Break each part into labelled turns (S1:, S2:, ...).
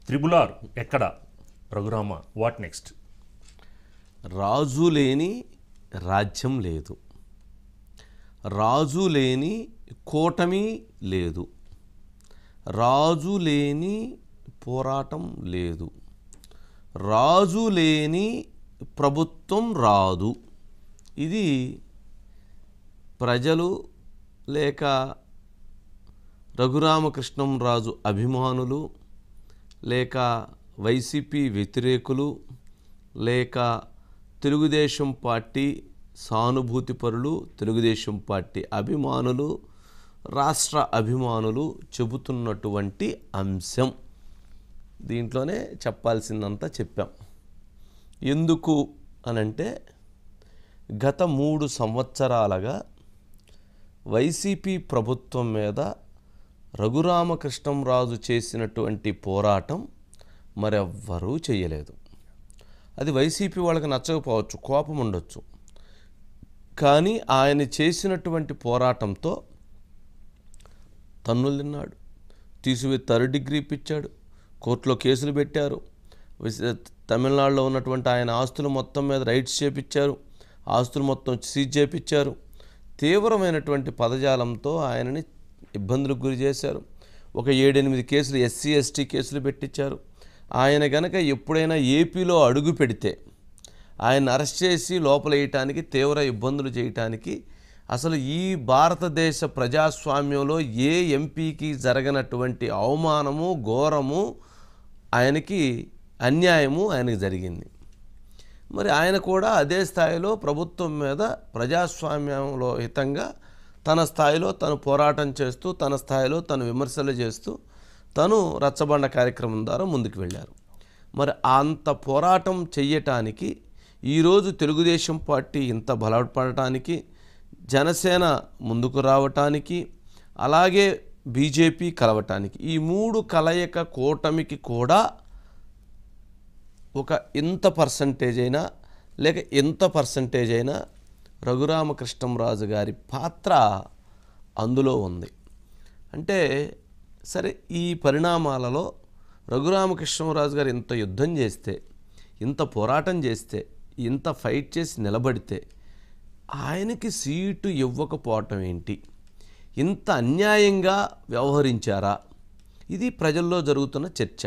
S1: triple R ఎక్కడ Raghurama what next
S2: రాజు లేని రాజ్యం లేదు రాజు లేని కూటమి లేదు రాజు లేని పోరాటం లేదు రాజు లేని ప్రభుత్వం రాదు ఇది ప్రజలు లేక రఘురామకృష్ణం రాజు అభిమానులు లేక వైసీపీ వ్యతిరేకులు లేక తెలుగుదేశం పార్టీ సానుభూతిపరులు తెలుగుదేశం పార్టీ అభిమానులు రాష్ట్ర అభిమానులు చెబుతున్నటువంటి అంశం దీంట్లోనే చెప్పాల్సిందంతా చెప్పాం ఎందుకు అనంటే గత మూడు సంవత్సరాలుగా వైసీపీ ప్రభుత్వం మీద రఘురామకృష్ణంరాజు చేసినటువంటి పోరాటం మరెవ్వరూ చేయలేదు అది వైసీపీ వాళ్ళకి నచ్చకపోవచ్చు కోపం ఉండొచ్చు కానీ ఆయన చేసినటువంటి పోరాటంతో తన్నులు తిన్నాడు తీసివే థర్డ్ డిగ్రీ ఇప్పించాడు కోర్టులో కేసులు పెట్టారు విశ- తమిళనాడులో ఉన్నటువంటి ఆయన ఆస్తులు మొత్తం మీద రైట్స్ చేపించారు ఆస్తులు మొత్తం సీజ్ చేపించారు తీవ్రమైనటువంటి పదజాలంతో ఆయనని ఇబ్బందులకు గురి చేశారు ఒక ఏడెనిమిది కేసులు ఎస్సీ ఎస్టీ కేసులు పెట్టించారు ఆయన గనక ఎప్పుడైనా ఏపీలో అడుగు పెడితే ఆయన అరెస్ట్ చేసి లోపలేయటానికి తీవ్ర ఇబ్బందులు చేయటానికి అసలు ఈ భారతదేశ ప్రజాస్వామ్యంలో ఏ ఎంపీకి జరగనటువంటి అవమానము ఘోరము ఆయనకి అన్యాయము ఆయనకి జరిగింది మరి ఆయన కూడా అదే స్థాయిలో ప్రభుత్వం మీద ప్రజాస్వామ్యంలో హితంగా తన స్థాయిలో తను పోరాటం చేస్తూ తన స్థాయిలో తను విమర్శలు చేస్తూ తను రచ్చబండ కార్యక్రమం ద్వారా ముందుకు వెళ్ళారు మరి అంత పోరాటం చెయ్యటానికి ఈరోజు తెలుగుదేశం పార్టీ ఇంత బలపడటానికి జనసేన ముందుకు రావటానికి అలాగే బీజేపీ కలవటానికి ఈ మూడు కలయిక కూటమికి కూడా ఒక ఇంత పర్సంటేజ్ అయినా లేక ఎంత పర్సంటేజ్ అయినా రఘురామకృష్ణంరాజు గారి పాత్ర అందులో ఉంది అంటే సరే ఈ పరిణామాలలో రఘురామకృష్ణరాజు గారు ఇంత యుద్ధం చేస్తే ఇంత పోరాటం చేస్తే ఇంత ఫైట్ చేసి నిలబడితే ఆయనకి సీటు ఇవ్వకపోవటం ఏంటి ఇంత అన్యాయంగా వ్యవహరించారా ఇది ప్రజల్లో జరుగుతున్న చర్చ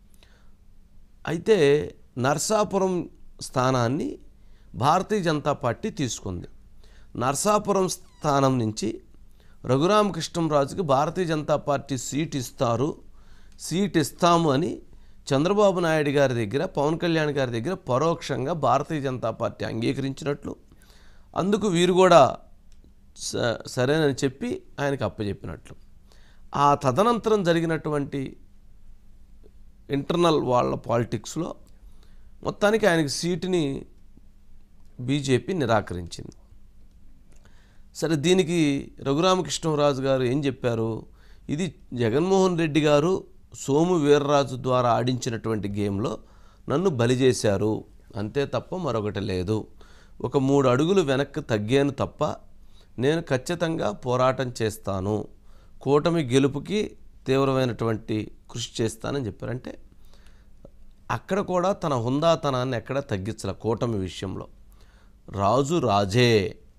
S2: అయితే నర్సాపురం స్థానాన్ని భారతీయ జనతా పార్టీ తీసుకుంది నర్సాపురం స్థానం నుంచి రఘురామకృష్ణంరాజుకి భారతీయ జనతా పార్టీ సీట్ ఇస్తారు సీట్ ఇస్తాము అని చంద్రబాబు నాయుడు గారి దగ్గర పవన్ కళ్యాణ్ గారి దగ్గర పరోక్షంగా భారతీయ జనతా పార్టీ అంగీకరించినట్లు అందుకు వీరు కూడా స- సరేనని చెప్పి ఆయనకు అప్పచెప్పినట్లు ఆ తదనంతరం జరిగినటువంటి ఇంటర్నల్ వాళ్ళ పాలిటిక్స్లో మొత్తానికి ఆయనకి సీటుని బీజేపీ నిరాకరించింది సరే దీనికి రఘురామకృష్ణరాజు గారు ఏం చెప్పారు ఇది జగన్మోహన్ రెడ్డి గారు సోము వీర్రాజు ద్వారా ఆడించినటువంటి గేమ్లో నన్ను బలి చేశారు అంతే తప్ప మరొకటి లేదు ఒక మూడు అడుగులు వెనక్కి తగ్గాను తప్ప నేను ఖచ్చితంగా పోరాటం చేస్తాను కూటమి గెలుపుకి తీవ్రమైనటువంటి కృషి చేస్తానని చెప్పారంటే అక్కడ కూడా తన హుందాతనాన్ని ఎక్కడ తగ్గించాల కూటమి విషయంలో రాజు రాజే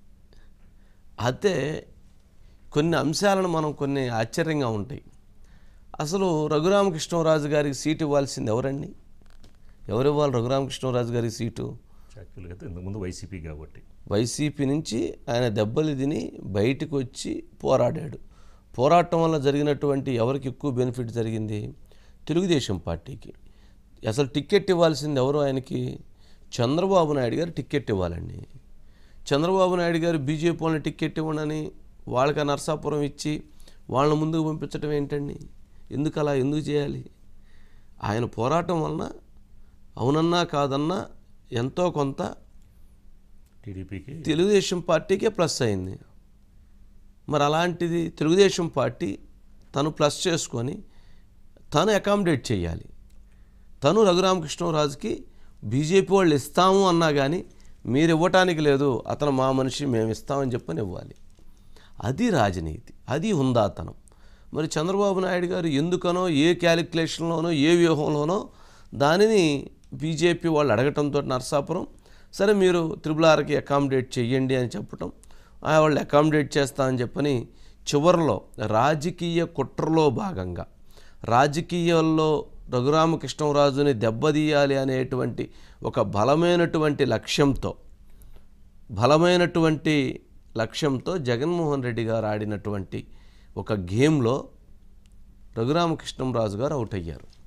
S2: అయితే కొన్ని అంశాలను మనం కొన్ని ఆశ్చర్యంగా ఉంటాయి అసలు రఘురామకృష్ణరాజు గారికి సీటు ఇవ్వాల్సింది ఎవరండి ఎవరు ఇవ్వాలి రఘురామకృష్ణరాజు గారికి సీటు
S1: యాక్చువల్గా అయితే ఇంతకుముందు వైసీపీ కాబట్టి
S2: వైసీపీ నుంచి ఆయన దెబ్బలు తిని బయటకు వచ్చి పోరాడాడు పోరాటం వల్ల జరిగినటువంటి ఎవరికి ఎక్కువ బెనిఫిట్ జరిగింది తెలుగుదేశం పార్టీకి అసలు టికెట్ ఇవ్వాల్సింది ఎవరు ఆయనకి చంద్రబాబు నాయుడు గారు టికెట్ ఇవ్వాలండి చంద్రబాబు నాయుడు గారు బీజేపీ వాళ్ళని టికెట్ ఇవ్వనని వాళ్ళకి ఆ నర్సాపురం ఇచ్చి వాళ్ళని ముందుకు పంపించడం ఏంటండి ఎందుకు అలా ఎందుకు చేయాలి ఆయన పోరాటం వలన అవునన్నా కాదన్నా ఎంతో కొంత
S1: టీడీపీకి
S2: తెలుగుదేశం పార్టీకే ప్లస్ అయింది మరి అలాంటిది తెలుగుదేశం పార్టీ తను ప్లస్ చేసుకొని తను అకామిడేట్ చేయాలి తను రఘురామకృష్ణరాజుకి బీజేపీ వాళ్ళు ఇస్తాము అన్నా కానీ మీరు ఇవ్వటానికి లేదు అతను మా మనిషి మేము ఇస్తామని చెప్పని ఇవ్వాలి అది రాజనీతి అది హుందాతనం మరి చంద్రబాబు నాయుడు గారు ఎందుకనో ఏ క్యాలిక్యులేషన్లోనో ఏ వ్యూహంలోనో దానిని బీజేపీ వాళ్ళు అడగటంతో నరసాపురం సరే మీరు త్రిపుల్ ఆర్కి అకామిడేట్ చెయ్యండి అని చెప్పటం ఆ వాళ్ళు అకామిడేట్ చేస్తా అని చెప్పని చివరిలో రాజకీయ కుట్రలో భాగంగా రాజకీయాల్లో రఘురామకృష్ణరాజుని దెబ్బతీయాలి అనేటువంటి ఒక బలమైనటువంటి లక్ష్యంతో బలమైనటువంటి లక్ష్యంతో జగన్మోహన్ రెడ్డి గారు ఆడినటువంటి ఒక గేమ్లో రఘురామకృష్ణంరాజు గారు అవుట్ అయ్యారు